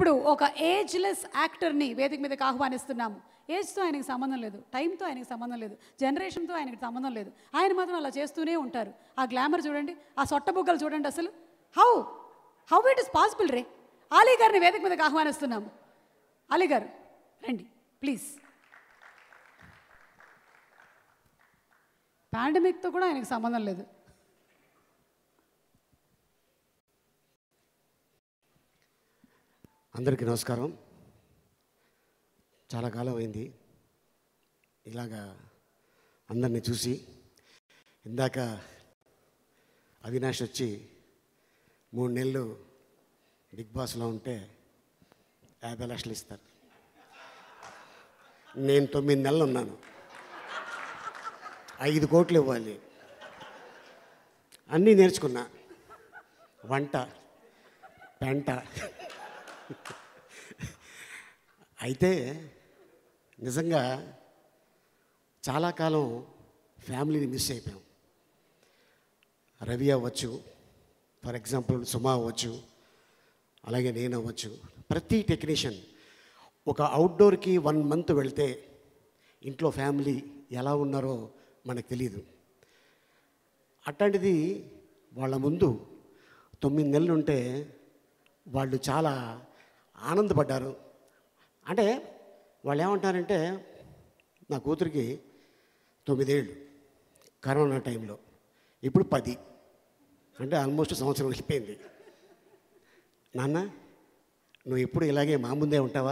ఇప్పుడు ఒక ఏజ్లెస్ యాక్టర్ని వేదిక మీదకి ఆహ్వానిస్తున్నాము ఏజ్తో ఆయనకి సంబంధం లేదు టైంతో ఆయనకి సంబంధం లేదు జనరేషన్తో ఆయనకి సంబంధం లేదు ఆయన మాత్రం అలా చేస్తూనే ఉంటారు ఆ గ్లామర్ చూడండి ఆ సొట్ట బుగ్గలు చూడండి అసలు how how it is possible రే ఆలీ గారిని వేదిక మీదకి ఆహ్వానిస్తున్నాము అలీ గారు రండి ప్లీజ్ పాండమిక్తో కూడా ఆయనకి సంబంధం లేదు అందరికీ నమస్కారం చాలా కాలం అయింది ఇలాగా అందరిని చూసి ఇందాక అవినాష్ వచ్చి మూడు నెలలు బిగ్ బాస్లో ఉంటే యాభై లక్షలు ఇస్తారు నేను తొమ్మిది నెలలు ఉన్నాను ఐదు కోట్లు ఇవ్వాలి అన్నీ నేర్చుకున్నా వంట పెంట అయితే నిజంగా చాలా కాలం ఫ్యామిలీని మిస్ అయిపోయాం రవి అవ్వచ్చు ఫర్ ఎగ్జాంపుల్ సుమా అవ్వచ్చు అలాగే నేను అవ్వచ్చు ప్రతి టెక్నీషియన్ ఒక అవుట్డోర్కి వన్ మంత్ వెళ్తే ఇంట్లో ఫ్యామిలీ ఎలా ఉన్నారో మనకు తెలియదు అట్లాంటిది వాళ్ళ ముందు తొమ్మిది నెలలు ఉంటే వాళ్ళు చాలా ఆనందపడ్డారు అంటే వాళ్ళు ఏమంటారంటే నా కూతురికి తొమ్మిదేళ్ళు కరోనా టైంలో ఇప్పుడు పది అంటే ఆల్మోస్ట్ సంవత్సరం అయిపోయింది నాన్న నువ్వు ఎప్పుడు ఇలాగే మా ముందే ఉంటావా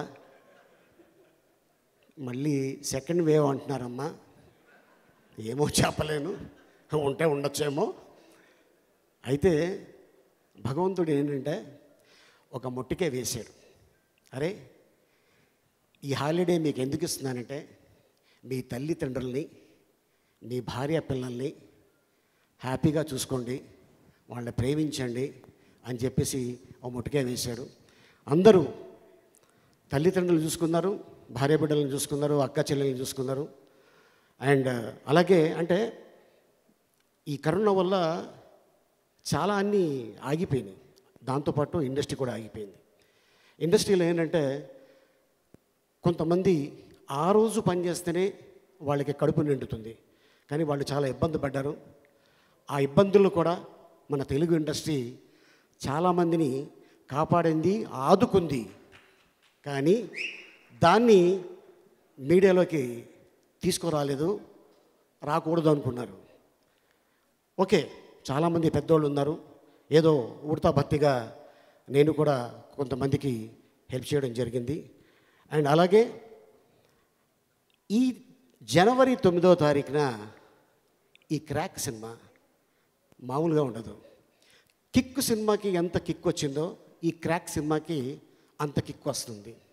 మళ్ళీ సెకండ్ వేవ్ అంటున్నారమ్మా ఏమో చెప్పలేను ఉంటే ఉండొచ్చేమో అయితే భగవంతుడు ఏంటంటే ఒక మొట్టికే వేశాడు అరే ఈ హాలిడే మీకు ఎందుకు ఇస్తున్నానంటే మీ తల్లిదండ్రుల్ని మీ భార్య పిల్లల్ని హ్యాపీగా చూసుకోండి వాళ్ళని ప్రేమించండి అని చెప్పేసి ఒక ముట్టుకే వేశాడు అందరూ తల్లిదండ్రులు చూసుకున్నారు భార్య బిడ్డలను చూసుకున్నారు అక్క చెల్లెలను చూసుకున్నారు అండ్ అలాగే అంటే ఈ కరోనా వల్ల చాలా అన్నీ ఆగిపోయినాయి దాంతోపాటు ఇండస్ట్రీ కూడా ఆగిపోయింది ఇండస్ట్రీలో ఏంటంటే కొంతమంది ఆ రోజు పనిచేస్తేనే వాళ్ళకి కడుపు నిండుతుంది కానీ వాళ్ళు చాలా ఇబ్బంది పడ్డారు ఆ ఇబ్బందులు కూడా మన తెలుగు ఇండస్ట్రీ చాలామందిని కాపాడింది ఆదుకుంది కానీ దాన్ని మీడియాలోకి తీసుకురాలేదు రాకూడదు అనుకున్నారు ఓకే చాలామంది పెద్దోళ్ళు ఉన్నారు ఏదో ఉడతా భక్తిగా నేను కూడా కొంతమందికి హెల్ప్ చేయడం జరిగింది అండ్ అలాగే ఈ జనవరి తొమ్మిదో తారీఖున ఈ క్రాక్ సినిమా మామూలుగా ఉండదు కిక్ సినిమాకి ఎంత కిక్ వచ్చిందో ఈ క్రాక్ సినిమాకి అంత కిక్ వస్తుంది